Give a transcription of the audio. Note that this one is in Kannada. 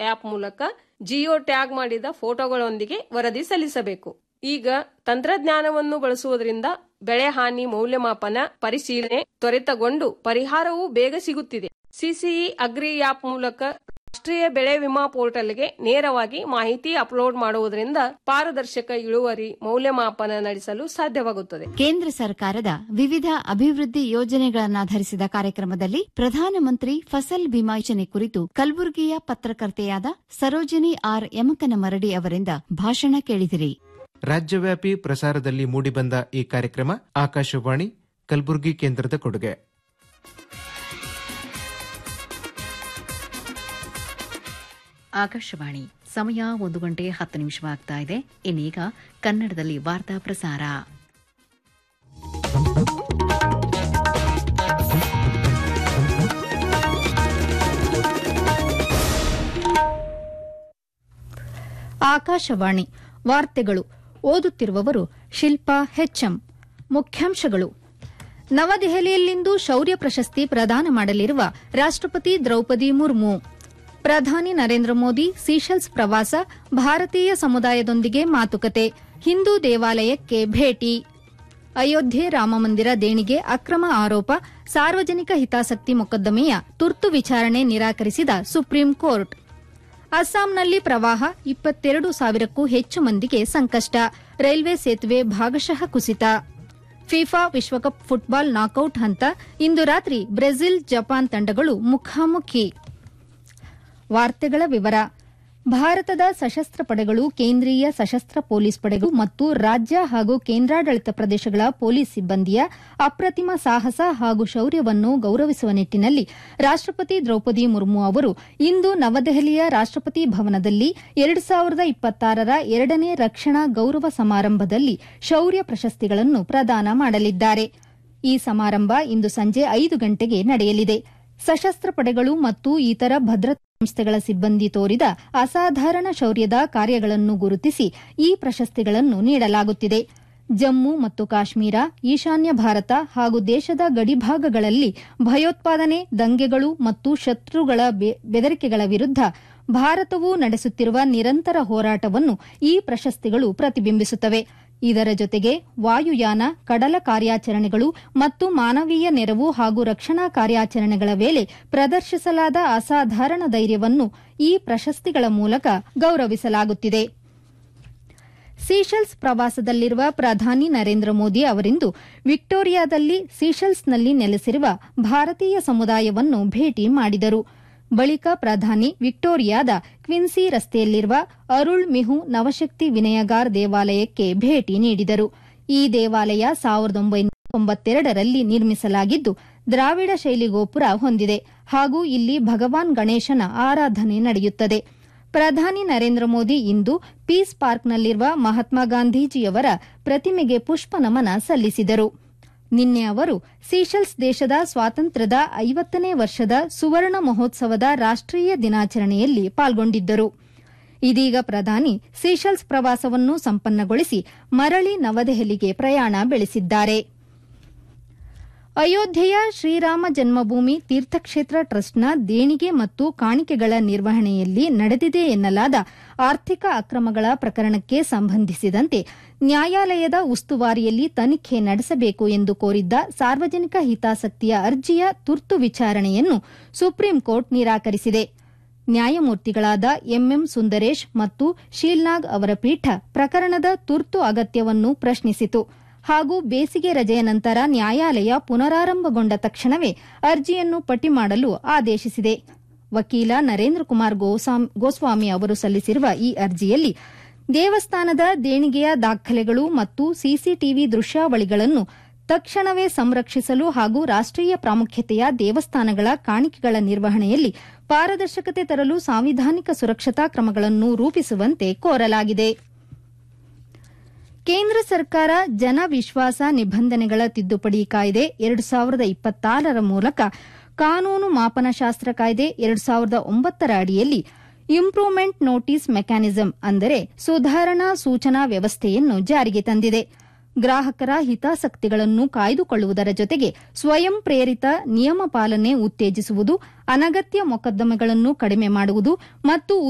ಆಪ್ ಮೂಲಕ ಜಿಯೋ ಟ್ಯಾಗ್ ಮಾಡಿದ ಫೋಟೋಗಳೊಂದಿಗೆ ವರದಿ ಸಲ್ಲಿಸಬೇಕು ಈಗ ತಂತ್ರಜ್ಞಾನವನ್ನು ಬಳಸುವುದರಿಂದ ಬೆಳೆ ಹಾನಿ ಮೌಲ್ಯಮಾಪನ ಪರಿಶೀಲನೆ ತ್ವರಿತಗೊಂಡು ಪರಿಹಾರವೂ ಬೇಗ ಸಿಗುತ್ತಿದೆ ಸಿಸಿಇ ಅಗ್ರಿ ಆಪ್ ಮೂಲಕ ರಾಷ್ಟ್ರೀಯ ಬೆಳೆ ವಿಮಾ ಪೋರ್ಟಲ್ಗೆ ನೇರವಾಗಿ ಮಾಹಿತಿ ಅಪ್ಲೋಡ್ ಮಾಡುವುದರಿಂದ ಪಾರದರ್ಶಕ ಇಳುವರಿ ಮೌಲ್ಯಮಾಪನ ನಡೆಸಲು ಸಾಧ್ಯವಾಗುತ್ತದೆ ಕೇಂದ್ರ ಸರ್ಕಾರದ ವಿವಿಧ ಅಭಿವೃದ್ಧಿ ಯೋಜನೆಗಳನ್ನಾಧರಿಸಿದ ಕಾರ್ಯಕ್ರಮದಲ್ಲಿ ಪ್ರಧಾನಮಂತ್ರಿ ಫಸಲ್ ಬಿಮಾ ಯೋಜನೆ ಕುರಿತು ಕಲಬುರಗಿಯ ಪತ್ರಕರ್ತೆಯಾದ ಸರೋಜಿನಿ ಆರ್ ಯಮಕನಮರಡಿ ಅವರಿಂದ ಭಾಷಣ ಕೇಳಿದಿರಿ ರಾಜ್ಯವ್ಯಾಪಿ ಪ್ರಸಾರದಲ್ಲಿ ಮೂಡಿಬಂದ ಈ ಕಾರ್ಯಕ್ರಮ ಆಕಾಶವಾಣಿ ಕಲಬುರಗಿ ಕೇಂದ್ರದ ಕೊಡುಗೆ ಆಕಾಶವಾಣಿ ಸಮಯ ಒಂದು ಗಂಟೆ ಹತ್ತು ನಿಮಿಷವಾಗ್ತಾ ಇದೆ ಇನ್ನೀಗ ಕನ್ನಡದಲ್ಲಿ ವಾರ್ತಾ ಪ್ರಸಾರ ಆಕಾಶವಾಣಿ ವಾರ್ತೆಗಳು ಓದುತ್ತಿರುವವರು ಶಿಲ್ಪಾ ಹೆಚ್ಎಂ ಮುಖ್ಯಾಂಶಗಳು ನವದೆಹಲಿಯಲ್ಲಿಂದು ಶೌರ್ಯ ಪ್ರಶಸ್ತಿ ಪ್ರದಾನ ಮಾಡಲಿರುವ ರಾಷ್ಟ್ರಪತಿ ದ್ರೌಪದಿ ಮುರ್ಮು ಪ್ರಧಾನಿ ನರೇಂದ್ರ ಮೋದಿ ಸೀಶೆಲ್ಸ್ ಪ್ರವಾಸ ಭಾರತೀಯ ಸಮುದಾಯದೊಂದಿಗೆ ಮಾತುಕತೆ ಹಿಂದೂ ದೇವಾಲಯಕ್ಕೆ ಭೇಟಿ ಅಯೋಧ್ಯೆ ರಾಮಮಂದಿರ ದೇಣಿಗೆ ಅಕ್ರಮ ಆರೋಪ ಸಾರ್ವಜನಿಕ ಹಿತಾಸಕ್ತಿ ಮೊಕದ್ದಮೆಯ ತುರ್ತು ವಿಚಾರಣೆ ನಿರಾಕರಿಸಿದ ಸುಪ್ರೀಂ ಕೋರ್ಟ್ ಅಸ್ಸಾಂನಲ್ಲಿ ಪ್ರವಾಹ ಇಪ್ಪತ್ತೆರಡು ಸಾವಿರಕ್ಕೂ ಹೆಚ್ಚು ಮಂದಿಗೆ ಸಂಕಷ್ಟ ರೈಲ್ವೆ ಸೇತುವೆ ಭಾಗಶಃ ಕುಸಿತ ಫಿಫಾ ವಿಶ್ವಕಪ್ ಫುಟ್ಬಾಲ್ ನಾಕೌಟ್ ಹಂತ ಇಂದು ರಾತ್ರಿ ಬ್ರೆಜಿಲ್ ಜಪಾನ್ ತಂಡಗಳು ಮುಖಾಮುಖಿ ವಾರ್ತೆಗಳ ವಿವರ ಭಾರತದ ಸಶಸ್ತ್ರ ಪಡೆಗಳು ಕೇಂದ್ರೀಯ ಸಶಸ್ತ್ರ ಪೊಲೀಸ್ ಪಡೆಗಳು ಮತ್ತು ರಾಜ್ಯ ಹಾಗೂ ಕೇಂದ್ರಾಡಳಿತ ಪ್ರದೇಶಗಳ ಪೊಲೀಸ್ ಸಿಬ್ಬಂದಿಯ ಅಪ್ರತಿಮ ಸಾಹಸ ಹಾಗೂ ಶೌರ್ಯವನ್ನು ಗೌರವಿಸುವ ನಿಟ್ಟಿನಲ್ಲಿ ರಾಷ್ಟ್ರಪತಿ ದ್ರೌಪದಿ ಮುರ್ಮು ಅವರು ಇಂದು ನವದೆಹಲಿಯ ರಾಷ್ಟ್ರಪತಿ ಭವನದಲ್ಲಿ ಎರಡು ಸಾವಿರದ ಇಪ್ಪತ್ತಾರರ ಎರಡನೇ ರಕ್ಷಣಾ ಗೌರವ ಸಮಾರಂಭದಲ್ಲಿ ಶೌರ್ಯ ಪ್ರಶಸ್ತಿಗಳನ್ನು ಪ್ರದಾನ ಮಾಡಲಿದ್ದಾರೆ ಈ ಸಮಾರಂಭ ಇಂದು ಸಂಜೆ ಐದು ಗಂಟೆಗೆ ನಡೆಯಲಿದೆ ಸಶಸ್ತ್ರ ಪಡೆಗಳು ಮತ್ತು ಇತರ ಭದ್ರತಾ ಸಂಸ್ಥೆಗಳ ಸಿಬ್ಬಂದಿ ತೋರಿದ ಅಸಾಧಾರಣ ಶೌರ್ಯದ ಕಾರ್ಯಗಳನ್ನು ಗುರುತಿಸಿ ಈ ಪ್ರಶಸ್ತಿಗಳನ್ನು ನೀಡಲಾಗುತ್ತಿದೆ ಜಮ್ಮು ಮತ್ತು ಕಾಶ್ಮೀರ ಈಶಾನ್ಯ ಭಾರತ ಹಾಗೂ ದೇಶದ ಗಡಿಭಾಗಗಳಲ್ಲಿ ಭಯೋತ್ಪಾದನೆ ದಂಗೆಗಳು ಮತ್ತು ಶತ್ರುಗಳ ಬೆದರಿಕೆಗಳ ವಿರುದ್ಧ ಭಾರತವು ನಡೆಸುತ್ತಿರುವ ನಿರಂತರ ಹೋರಾಟವನ್ನು ಈ ಪ್ರಶಸ್ತಿಗಳು ಪ್ರತಿಬಿಂಬಿಸುತ್ತವೆ ಇದರ ಜೊತೆಗೆ ವಾಯುಯಾನ ಕಡಲ ಕಾರ್ಯಾಚರಣೆಗಳು ಮತ್ತು ಮಾನವೀಯ ನೆರವು ಹಾಗೂ ರಕ್ಷಣಾ ಕಾರ್ಯಾಚರಣೆಗಳ ವೇಳೆ ಪ್ರದರ್ಶಿಸಲಾದ ಅಸಾಧಾರಣ ಧೈರ್ಯವನ್ನು ಈ ಪ್ರಶಸ್ತಿಗಳ ಮೂಲಕ ಗೌರವಿಸಲಾಗುತ್ತಿದೆ ಸೀಶೆಲ್ಸ್ ಪ್ರವಾಸದಲ್ಲಿರುವ ಪ್ರಧಾನಿ ನರೇಂದ್ರ ಮೋದಿ ಅವರಿಂದು ವಿಕ್ಟೋರಿಯಾದಲ್ಲಿ ಸೀಶೆಲ್ಸ್ನಲ್ಲಿ ನೆಲೆಸಿರುವ ಭಾರತೀಯ ಸಮುದಾಯವನ್ನು ಭೇಟಿ ಮಾಡಿದರು ಬಳಿಕ ಪ್ರಧಾನಿ ವಿಕ್ಟೋರಿಯಾದ ಕ್ವಿನ್ಸಿ ರಸ್ತೆಯಲ್ಲಿರುವ ಅರುಳ್ ಮಿಹು ನವಶಕ್ತಿ ವಿನಯಗಾರ್ ದೇವಾಲಯಕ್ಕೆ ಭೇಟಿ ನೀಡಿದರು ಈ ದೇವಾಲಯ ಸಾವಿರದ ಒಂಬೈನೂರ ತೊಂಬತ್ತೆರಡರಲ್ಲಿ ನಿರ್ಮಿಸಲಾಗಿದ್ದು ದ್ರಾವಿಡ ಶೈಲಿ ಗೋಪುರ ಹೊಂದಿದೆ ಹಾಗೂ ಇಲ್ಲಿ ಭಗವಾನ್ ಗಣೇಶನ ಆರಾಧನೆ ನಡೆಯುತ್ತದೆ ಪ್ರಧಾನಿ ನರೇಂದ್ರ ಮೋದಿ ಇಂದು ಪೀಸ್ ಪಾರ್ಕ್ನಲ್ಲಿರುವ ಮಹಾತ್ಮ ಗಾಂಧೀಜಿಯವರ ಪ್ರತಿಮೆಗೆ ಪುಷ್ಪ ನಮನ ಸಲ್ಲಿಸಿದರು ನಿನ್ನೆ ಅವರು ಸೀಶೆಲ್ಸ್ ದೇಶದ ಸ್ವಾತಂತ್ರ್ಯದ ಐವತ್ತನೇ ವರ್ಷದ ಸುವರ್ಣ ಮಹೋತ್ಸವದ ರಾಷ್ಟ್ರೀಯ ದಿನಾಚರಣೆಯಲ್ಲಿ ಪಾಲ್ಗೊಂಡಿದ್ದರು ಇದೀಗ ಪ್ರಧಾನಿ ಸೀಶೆಲ್ಸ್ ಪ್ರವಾಸವನ್ನು ಸಂಪನ್ನಗೊಳಿಸಿ ಮರಳಿ ನವದೆಹಲಿಗೆ ಪ್ರಯಾಣ ಬೆಳೆಸಿದ್ದಾರೆ ಅಯೋಧ್ಯೆಯ ಶ್ರೀರಾಮ ಜನ್ಮಭೂಮಿ ತೀರ್ಥಕ್ಷೇತ್ರ ಟ್ರಸ್ಟ್ನ ದೇಣಿಗೆ ಮತ್ತು ಕಾಣಿಕೆಗಳ ನಿರ್ವಹಣೆಯಲ್ಲಿ ನಡೆದಿದೆ ಎನ್ನಲಾದ ಆರ್ಥಿಕ ಅಕ್ರಮಗಳ ಪ್ರಕರಣಕ್ಕೆ ಸಂಬಂಧಿಸಿದಂತೆ ನ್ಯಾಯಾಲಯದ ಉಸ್ತುವಾರಿಯಲ್ಲಿ ತನಿಖೆ ನಡೆಸಬೇಕು ಎಂದು ಕೋರಿದ್ದ ಸಾರ್ವಜನಿಕ ಹಿತಾಸಕ್ತಿಯ ಅರ್ಜಿಯ ತುರ್ತು ವಿಚಾರಣೆಯನ್ನು ಸುಪ್ರೀಂ ಕೋರ್ಟ್ ನಿರಾಕರಿಸಿದೆ ನ್ಯಾಯಮೂರ್ತಿಗಳಾದ ಎಂಎಂ ಸುಂದರೇಶ್ ಮತ್ತು ಶೀಲ್ನಾಗ್ ಅವರ ಪೀಠ ಪ್ರಕರಣದ ತುರ್ತು ಅಗತ್ಯವನ್ನು ಪ್ರಶ್ನಿಸಿತು ಹಾಗೂ ಬೇಸಿಗೆ ರಜೆಯ ನಂತರ ನ್ಯಾಯಾಲಯ ಪುನರಾರಂಭಗೊಂಡ ತಕ್ಷಣವೇ ಅರ್ಜಿಯನ್ನು ಪಟ್ಟಿ ಮಾಡಲು ಆದೇಶಿಸಿದೆ ವಕೀಲ ನರೇಂದ್ರ ಕುಮಾರ್ ಗೋಸ್ವಾಮಿ ಅವರು ಸಲ್ಲಿಸಿರುವ ಈ ಅರ್ಜಿಯಲ್ಲಿ ದೇವಸ್ಥಾನದ ದೇಣಿಗೆಯ ದಾಖಲೆಗಳು ಮತ್ತು ಸಿಸಿಟಿವಿ ದೃಶ್ಯಾವಳಿಗಳನ್ನು ತಕ್ಷಣವೇ ಸಂರಕ್ಷಿಸಲು ಹಾಗೂ ರಾಷ್ಟ್ರೀಯ ಪ್ರಾಮುಖ್ಯತೆಯ ದೇವಸ್ಥಾನಗಳ ಕಾಣಿಕೆಗಳ ನಿರ್ವಹಣೆಯಲ್ಲಿ ಪಾರದರ್ಶಕತೆ ತರಲು ಸಾಂವಿಧಾನಿಕ ಸುರಕ್ಷತಾ ಕ್ರಮಗಳನ್ನು ರೂಪಿಸುವಂತೆ ಕೋರಲಾಗಿದೆ ಕೇಂದ್ರ ಸರ್ಕಾರ ಜನ ವಿಶ್ವಾಸ ನಿಬಂಧನೆಗಳ ತಿದ್ದುಪಡಿ ಕಾಯ್ದೆ ಎರಡು ಸಾವಿರದ ಇಪ್ಪತ್ತಾರರ ಮೂಲಕ ಕಾನೂನು ಮಾಪನಶಾಸ್ತ್ರ ಕಾಯ್ದೆ ಎರಡು ಸಾವಿರದ ಒಂಬತ್ತರ ಅಡಿಯಲ್ಲಿ ಇಂಪ್ರೂವ್ಮೆಂಟ್ ನೋಟಿಸ್ ಮೆಕ್ಯಾನಿಸಂ ಅಂದರೆ ಸುಧಾರಣಾ ಸೂಚನಾ ವ್ಯವಸ್ಥೆಯನ್ನು ಜಾರಿಗೆ ತಂದಿದೆ ಗ್ರಾಹಕರ ಹಿತಾಸಕ್ತಿಗಳನ್ನು ಕಾಯ್ದುಕೊಳ್ಳುವುದರ ಜೊತೆಗೆ ಸ್ವಯಂ ಪ್ರೇರಿತ ನಿಯಮ ಪಾಲನೆ ಉತ್ತೇಜಿಸುವುದು ಅನಗತ್ಯ ಮೊಕದ್ದಮೆಗಳನ್ನು ಕಡಿಮೆ ಮಾಡುವುದು ಮತ್ತು